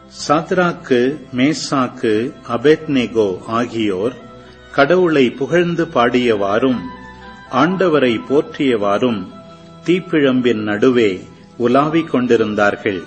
சாத்ராக்கு மேசாக்கு அபெத்னேகோ ஆகியோர் கடவுளை புகழ்ந்து பாடியவாறும் ஆண்டவரை போற்றியவாறும் தீப்பிழம்பின் நடுவே உலாவிக் கொண்டிருந்தார்கள்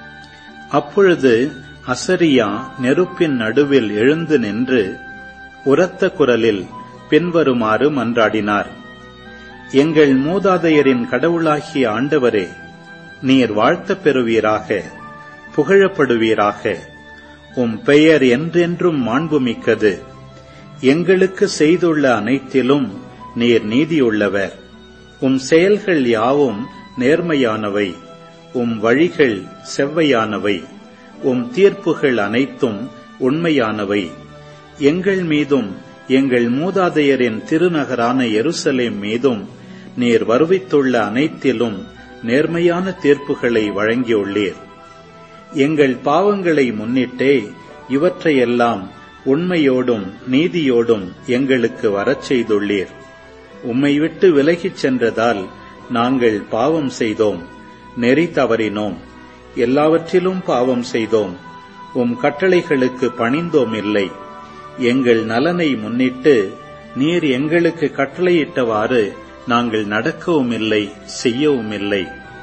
அப்பொழுது அசரியா நெருப்பின் நடுவில் எழுந்து நின்று உரத்த குரலில் பின்வருமாறு மன்றாடினார் எங்கள் மூதாதையரின் கடவுளாகிய ஆண்டவரே நீர் வாழ்த்தப் பெறுவீராக புகழப்படுவீராக உம் பெயர் என்றென்றும் மாண்புமிக்கது எங்களுக்கு செய்துள்ள அனைத்திலும் நீர் நீதியுள்ளவர் உம் செயல்கள் யாவும் நேர்மையானவை உம் வழிகள் செவ்வையானவை உம் தீர்ப்புகள் அனைத்தும் உண்மையானவை எங்கள் மீதும் எங்கள் மூதாதையரின் திருநகரான எருசலேம் மீதும் நீர் வருவித்துள்ள அனைத்திலும் நேர்மையான தீர்ப்புகளை வழங்கியுள்ளீர் எங்கள் பாவங்களை முன்னிட்டே இவற்றையெல்லாம் உண்மையோடும் நீதியோடும் எங்களுக்கு வரச் செய்துள்ளீர் உம்மை விட்டு விலகிச் சென்றதால் நாங்கள் பாவம் செய்தோம் நெறி தவறினோம் எல்லாவற்றிலும் பாவம் செய்தோம் உம் கட்டளைகளுக்கு பணிந்தோம் இல்லை எங்கள் நலனை முன்னிட்டு நீர் எங்களுக்கு கட்டளையிட்டவாறு நாங்கள் நடக்கவும் இல்லை செய்யவும் இல்லை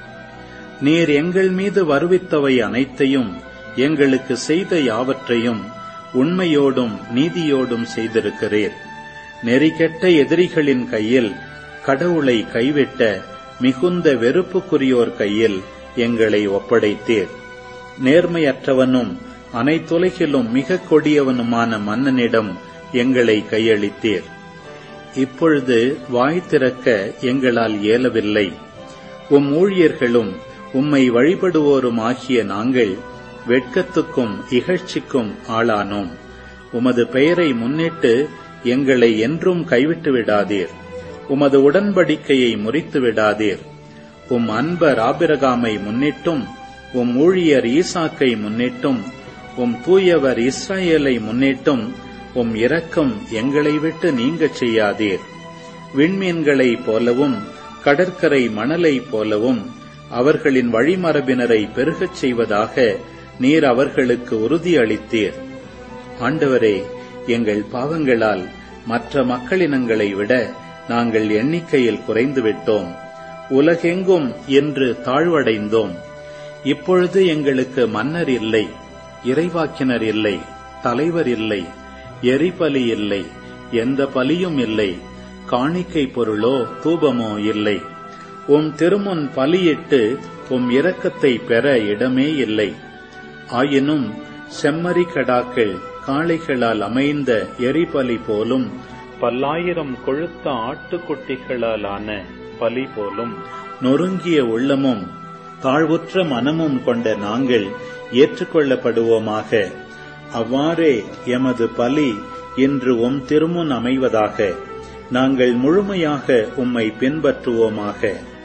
நீர் எங்கள் மீது வருவித்தவை அனைத்தையும் எங்களுக்கு செய்த யாவற்றையும் உண்மையோடும் நீதியோடும் செய்திருக்கிறீர் நெறிகெட்ட எதிரிகளின் கையில் கடவுளை கைவிட்ட மிகுந்த வெறுப்புக்குரியோர் கையில் எங்களை ஒப்படைத்தீர் நேர்மையற்றவனும் அனைத்துலகிலும் மிக கொடியவனுமான மன்னனிடம் எங்களை கையளித்தீர் இப்பொழுது வாய் திறக்க எங்களால் இயலவில்லை உம் ஊழியர்களும் உம்மை வழிபடுவோரும் ஆகிய நாங்கள் வெட்கத்துக்கும் இகழ்ச்சிக்கும் ஆளானோம் உமது பெயரை முன்னிட்டு எங்களை என்றும் கைவிட்டு விடாதீர் உமது உடன்படிக்கையை முறித்து விடாதீர் உம் அன்பர் ஆபிரகாமை முன்னிட்டும் உம் ஊழியர் ஈசாக்கை முன்னிட்டும் உம் தூயவர் இஸ்ரேலை முன்னிட்டும் உம் இரக்கம் எங்களை விட்டு நீங்கச் செய்யாதீர் விண்மீன்களைப் போலவும் கடற்கரை மணலைப் போலவும் அவர்களின் வழிமரபினரை பெருகச் செய்வதாக நீர் அவர்களுக்கு உறுதி அளித்தீர் ஆண்டவரே எங்கள் பாவங்களால் மற்ற மக்களினங்களை விட நாங்கள் எண்ணிக்கையில் குறைந்துவிட்டோம் உலகெங்கும் என்று தாழ்வடைந்தோம் இப்பொழுது எங்களுக்கு மன்னர் இல்லை இறைவாக்கினர் இல்லை தலைவர் இல்லை எரிபலி இல்லை எந்த பலியும் இல்லை காணிக்கை பொருளோ தூபமோ இல்லை உம் திருமுன் பலியிட்டு உம் இரக்கத்தை பெற இடமே இல்லை ஆயினும் செம்மறி கடாக்கள் காளைகளால் அமைந்த எரிபலி போலும் பல்லாயிரம் கொழுத்த ஆட்டுக்குட்டிகளாலான பலி போலும் நொறுங்கிய உள்ளமும் தாழ்வுற்ற மனமும் கொண்ட நாங்கள் ஏற்றுக்கொள்ளப்படுவோமாக அவ்வாறே எமது பலி இன்று உம் திருமுன் அமைவதாக நாங்கள் முழுமையாக உம்மை பின்பற்றுவோமாக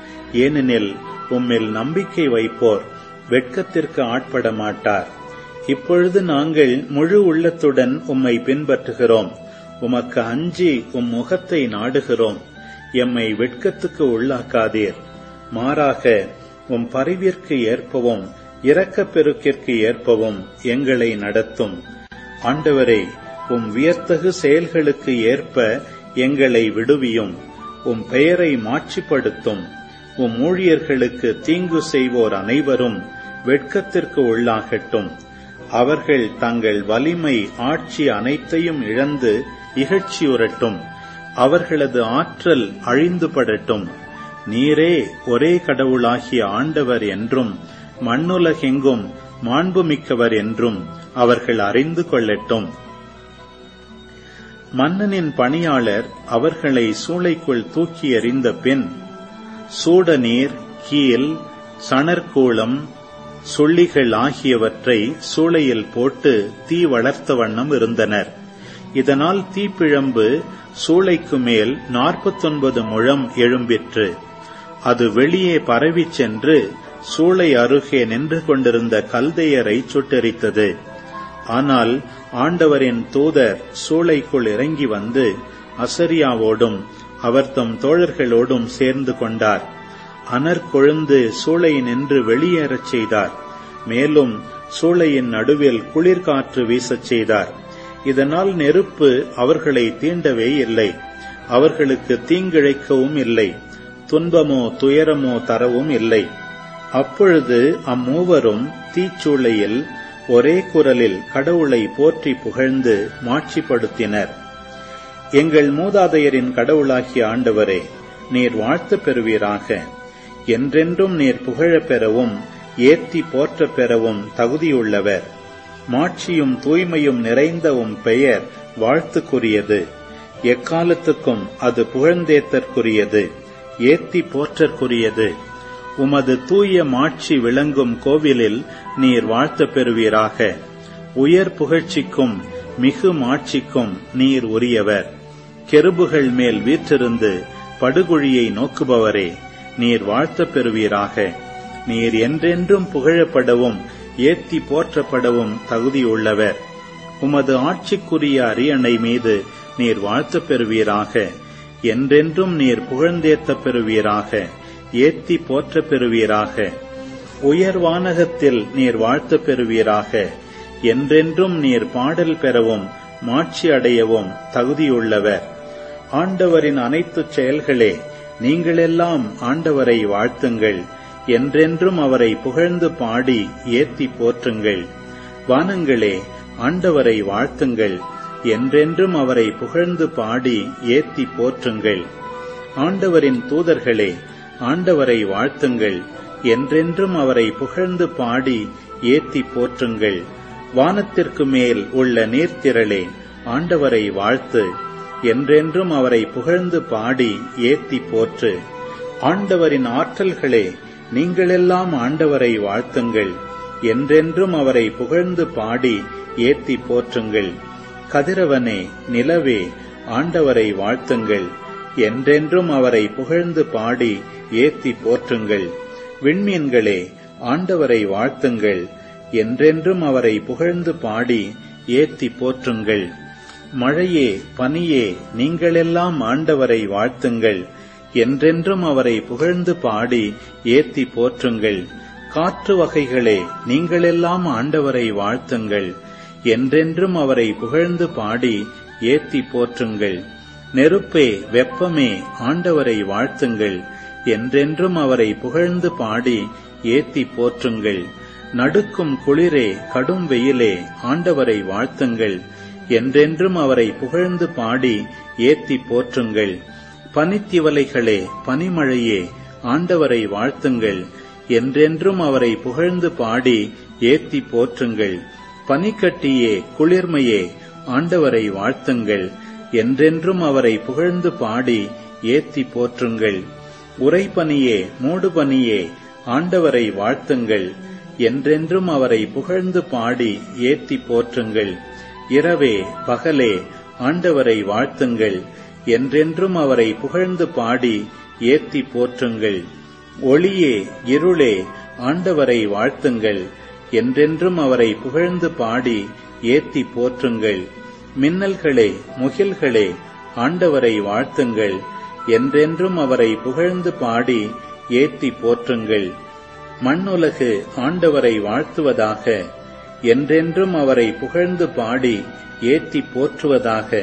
ஏனெனில் உம்மில் நம்பிக்கை வைப்போர் வெட்கத்திற்கு ஆட்பட மாட்டார் இப்பொழுது நாங்கள் முழு உள்ளத்துடன் உம்மை பின்பற்றுகிறோம் உமக்கு அஞ்சி உம் முகத்தை நாடுகிறோம் எம்மை வெட்கத்துக்கு உள்ளாக்காதீர் மாறாக உம் பரிவிற்கு ஏற்பவும் இரக்கப் பெருக்கிற்கு ஏற்பவும் எங்களை நடத்தும் ஆண்டவரே உம் வியர்த்தகு செயல்களுக்கு ஏற்ப எங்களை விடுவியும் உம் பெயரை மாட்சிப்படுத்தும் உம் ஊழியர்களுக்கு தீங்கு செய்வோர் அனைவரும் வெட்கத்திற்கு உள்ளாகட்டும் அவர்கள் தங்கள் வலிமை ஆட்சி அனைத்தையும் இழந்து இகழ்ச்சியுறட்டும் அவர்களது ஆற்றல் அழிந்து படட்டும் நீரே ஒரே கடவுளாகிய ஆண்டவர் என்றும் மண்ணுலகெங்கும் மாண்புமிக்கவர் என்றும் அவர்கள் அறிந்து கொள்ளட்டும் மன்னனின் பணியாளர் அவர்களை சூளைக்குள் தூக்கி எறிந்த பின் சூடநீர் கீல் சணற்கூளம் சுள்ளிகள் ஆகியவற்றை சூளையில் போட்டு தீ வளர்த்த வண்ணம் இருந்தனர் இதனால் தீப்பிழம்பு சூளைக்கு மேல் நாற்பத்தொன்பது முழம் எழும்பிற்று அது வெளியே பரவிச் சென்று சூளை அருகே நின்று கொண்டிருந்த கல்தையரை சுட்டெரித்தது ஆனால் ஆண்டவரின் தூதர் சூளைக்குள் இறங்கி வந்து அசரியாவோடும் அவர் தம் தோழர்களோடும் சேர்ந்து கொண்டார் அனர் கொழுந்து சூளை நின்று வெளியேறச் செய்தார் மேலும் சூளையின் நடுவில் குளிர்காற்று வீசச் செய்தார் இதனால் நெருப்பு அவர்களை தீண்டவே இல்லை அவர்களுக்கு தீங்கிழைக்கவும் இல்லை துன்பமோ துயரமோ தரவும் இல்லை அப்பொழுது அம்மூவரும் தீச்சூளையில் ஒரே குரலில் கடவுளை போற்றி புகழ்ந்து மாட்சிப்படுத்தினர் எங்கள் மூதாதையரின் கடவுளாகிய ஆண்டவரே நீர் வாழ்த்து பெறுவீராக என்றென்றும் நீர் புகழப் பெறவும் ஏத்தி போற்றப் பெறவும் தகுதியுள்ளவர் மாட்சியும் தூய்மையும் நிறைந்த உம் பெயர் வாழ்த்துக்குரியது எக்காலத்துக்கும் அது புகழ்ந்தேத்தற்குரியது ஏத்தி போற்றற்குரியது உமது தூய மாட்சி விளங்கும் கோவிலில் நீர் வாழ்த்த பெறுவீராக உயர் புகழ்ச்சிக்கும் மிகு மாட்சிக்கும் நீர் உரியவர் கெருபுகள் மேல் வீற்றிருந்து படுகுழியை நோக்குபவரே நீர் வாழ்த்த பெறுவீராக நீர் என்றென்றும் புகழப்படவும் ஏத்தி போற்றப்படவும் தகுதியுள்ளவர் உமது ஆட்சிக்குரிய அரியணை மீது நீர் வாழ்த்து பெறுவீராக என்றென்றும் நீர் புகழ்ந்தேத்த பெறுவீராக ஏத்தி போற்ற பெறுவீராக உயர் வானகத்தில் நீர் வாழ்த்து பெறுவீராக என்றென்றும் நீர் பாடல் பெறவும் மாட்சி அடையவும் தகுதியுள்ளவர் ஆண்டவரின் அனைத்து செயல்களே நீங்களெல்லாம் ஆண்டவரை வாழ்த்துங்கள் என்றென்றும் அவரை புகழ்ந்து பாடி ஏத்தி போற்றுங்கள் வானங்களே ஆண்டவரை வாழ்த்துங்கள் என்றென்றும் அவரை புகழ்ந்து பாடி ஏத்தி போற்றுங்கள் ஆண்டவரின் தூதர்களே ஆண்டவரை வாழ்த்துங்கள் என்றென்றும் அவரை புகழ்ந்து பாடி ஏத்தி போற்றுங்கள் வானத்திற்கு மேல் உள்ள நீர்த்திரளே ஆண்டவரை வாழ்த்து என்றென்றும் அவரை புகழ்ந்து பாடி ஏத்தி போற்று ஆண்டவரின் ஆற்றல்களே நீங்களெல்லாம் ஆண்டவரை வாழ்த்துங்கள் என்றென்றும் அவரை புகழ்ந்து பாடி ஏத்தி போற்றுங்கள் கதிரவனே நிலவே ஆண்டவரை வாழ்த்துங்கள் என்றென்றும் அவரை புகழ்ந்து பாடி ஏத்தி போற்றுங்கள் விண்மீன்களே ஆண்டவரை வாழ்த்துங்கள் என்றென்றும் அவரை புகழ்ந்து பாடி ஏத்தி போற்றுங்கள் மழையே பனியே நீங்களெல்லாம் ஆண்டவரை வாழ்த்துங்கள் என்றென்றும் அவரை புகழ்ந்து பாடி ஏத்தி போற்றுங்கள் காற்று வகைகளே நீங்களெல்லாம் ஆண்டவரை வாழ்த்துங்கள் என்றென்றும் அவரை புகழ்ந்து பாடி ஏத்தி போற்றுங்கள் நெருப்பே வெப்பமே ஆண்டவரை வாழ்த்துங்கள் என்றென்றும் அவரை புகழ்ந்து பாடி ஏத்தி போற்றுங்கள் நடுக்கும் குளிரே கடும் வெயிலே ஆண்டவரை வாழ்த்துங்கள் என்றென்றும் அவரை புகழ்ந்து பாடி ஏத்தி போற்றுங்கள் பனித்திவலைகளே பனிமழையே ஆண்டவரை வாழ்த்துங்கள் என்றென்றும் அவரை புகழ்ந்து பாடி ஏத்தி போற்றுங்கள் பனிக்கட்டியே குளிர்மையே ஆண்டவரை வாழ்த்துங்கள் என்றென்றும் அவரை புகழ்ந்து பாடி ஏத்தி போற்றுங்கள் உரைபனியே மூடுபனியே ஆண்டவரை வாழ்த்துங்கள் என்றென்றும் அவரை புகழ்ந்து பாடி ஏத்தி போற்றுங்கள் இரவே பகலே ஆண்டவரை வாழ்த்துங்கள் என்றென்றும் அவரை புகழ்ந்து பாடி ஏத்தி போற்றுங்கள் ஒளியே இருளே ஆண்டவரை வாழ்த்துங்கள் என்றென்றும் அவரை புகழ்ந்து பாடி ஏத்தி போற்றுங்கள் மின்னல்களே முகில்களே ஆண்டவரை வாழ்த்துங்கள் என்றென்றும் அவரை புகழ்ந்து பாடி ஏத்தி போற்றுங்கள் மண்ணுலகு ஆண்டவரை வாழ்த்துவதாக என்றென்றும் அவரை புகழ்ந்து பாடி ஏத்தி போற்றுவதாக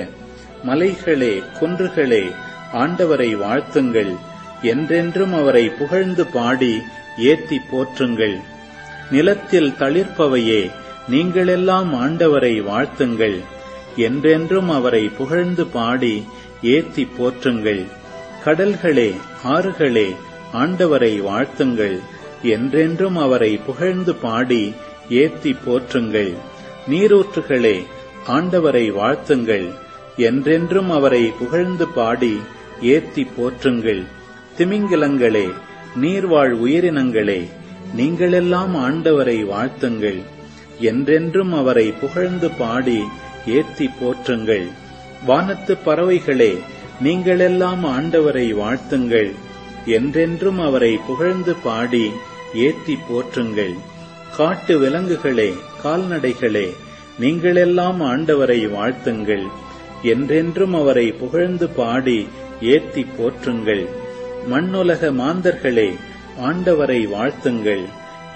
மலைகளே குன்றுகளே ஆண்டவரை வாழ்த்துங்கள் என்றென்றும் அவரை புகழ்ந்து பாடி ஏத்தி போற்றுங்கள் நிலத்தில் தளிர்ப்பவையே நீங்களெல்லாம் ஆண்டவரை வாழ்த்துங்கள் என்றென்றும் அவரை புகழ்ந்து பாடி ஏத்தி போற்றுங்கள் கடல்களே ஆறுகளே ஆண்டவரை வாழ்த்துங்கள் என்றென்றும் அவரை புகழ்ந்து பாடி ஏத்தி போற்றுங்கள் நீரூற்றுகளே ஆண்டவரை வாழ்த்துங்கள் என்றென்றும் அவரை புகழ்ந்து பாடி ஏத்தி போற்றுங்கள் திமிங்கிலங்களே நீர்வாழ் உயிரினங்களே நீங்களெல்லாம் ஆண்டவரை வாழ்த்துங்கள் என்றென்றும் அவரை புகழ்ந்து பாடி ஏத்தி போற்றுங்கள் வானத்து பறவைகளே நீங்களெல்லாம் ஆண்டவரை வாழ்த்துங்கள் என்றென்றும் அவரை புகழ்ந்து பாடி ஏத்தி போற்றுங்கள் காட்டு விலங்குகளே கால்நடைகளே நீங்களெல்லாம் ஆண்டவரை வாழ்த்துங்கள் என்றென்றும் அவரை புகழ்ந்து பாடி ஏத்தி போற்றுங்கள் மண்ணுலக மாந்தர்களே ஆண்டவரை வாழ்த்துங்கள்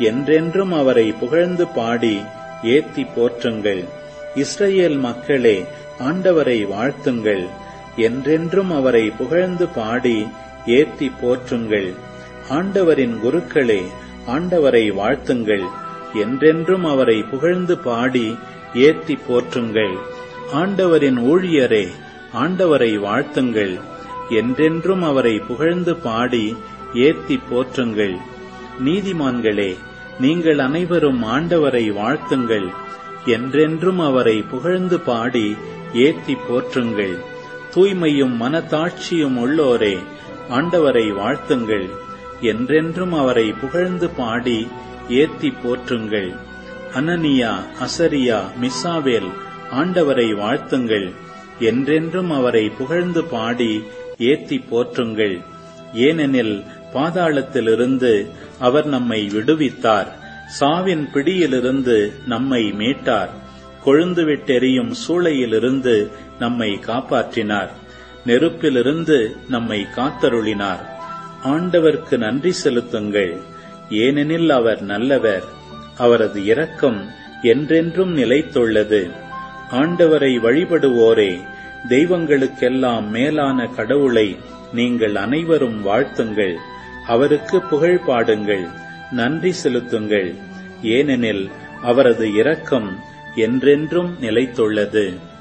என்றென்றும் அவரை புகழ்ந்து பாடி ஏத்தி போற்றுங்கள் இஸ்ரேல் மக்களே ஆண்டவரை வாழ்த்துங்கள் என்றென்றும் அவரை புகழ்ந்து பாடி ஏத்தி போற்றுங்கள் ஆண்டவரின் குருக்களே ஆண்டவரை வாழ்த்துங்கள் என்றென்றும் அவரை புகழ்ந்து பாடி ஏத்தி போற்றுங்கள் ஆண்டவரின் ஊழியரே ஆண்டவரை வாழ்த்துங்கள் என்றென்றும் அவரை புகழ்ந்து பாடி ஏத்தி போற்றுங்கள் நீதிமான்களே நீங்கள் அனைவரும் ஆண்டவரை வாழ்த்துங்கள் என்றென்றும் அவரை புகழ்ந்து பாடி ஏத்தி போற்றுங்கள் தூய்மையும் மனத்தாட்சியும் உள்ளோரே ஆண்டவரை வாழ்த்துங்கள் என்றென்றும் அவரை புகழ்ந்து பாடி ஏத்தி போற்றுங்கள் அனனியா அசரியா மிசாவேல் ஆண்டவரை வாழ்த்துங்கள் என்றென்றும் அவரை புகழ்ந்து பாடி ஏத்தி போற்றுங்கள் ஏனெனில் பாதாளத்திலிருந்து அவர் நம்மை விடுவித்தார் சாவின் பிடியிலிருந்து நம்மை மீட்டார் கொழுந்துவிட்டெறியும் சூளையிலிருந்து நம்மை காப்பாற்றினார் நெருப்பிலிருந்து நம்மை காத்தருளினார் ஆண்டவர்க்கு நன்றி செலுத்துங்கள் ஏனெனில் அவர் நல்லவர் அவரது இரக்கம் என்றென்றும் நிலைத்துள்ளது ஆண்டவரை வழிபடுவோரே தெய்வங்களுக்கெல்லாம் மேலான கடவுளை நீங்கள் அனைவரும் வாழ்த்துங்கள் அவருக்கு புகழ் பாடுங்கள் நன்றி செலுத்துங்கள் ஏனெனில் அவரது இரக்கம் என்றென்றும் நிலைத்துள்ளது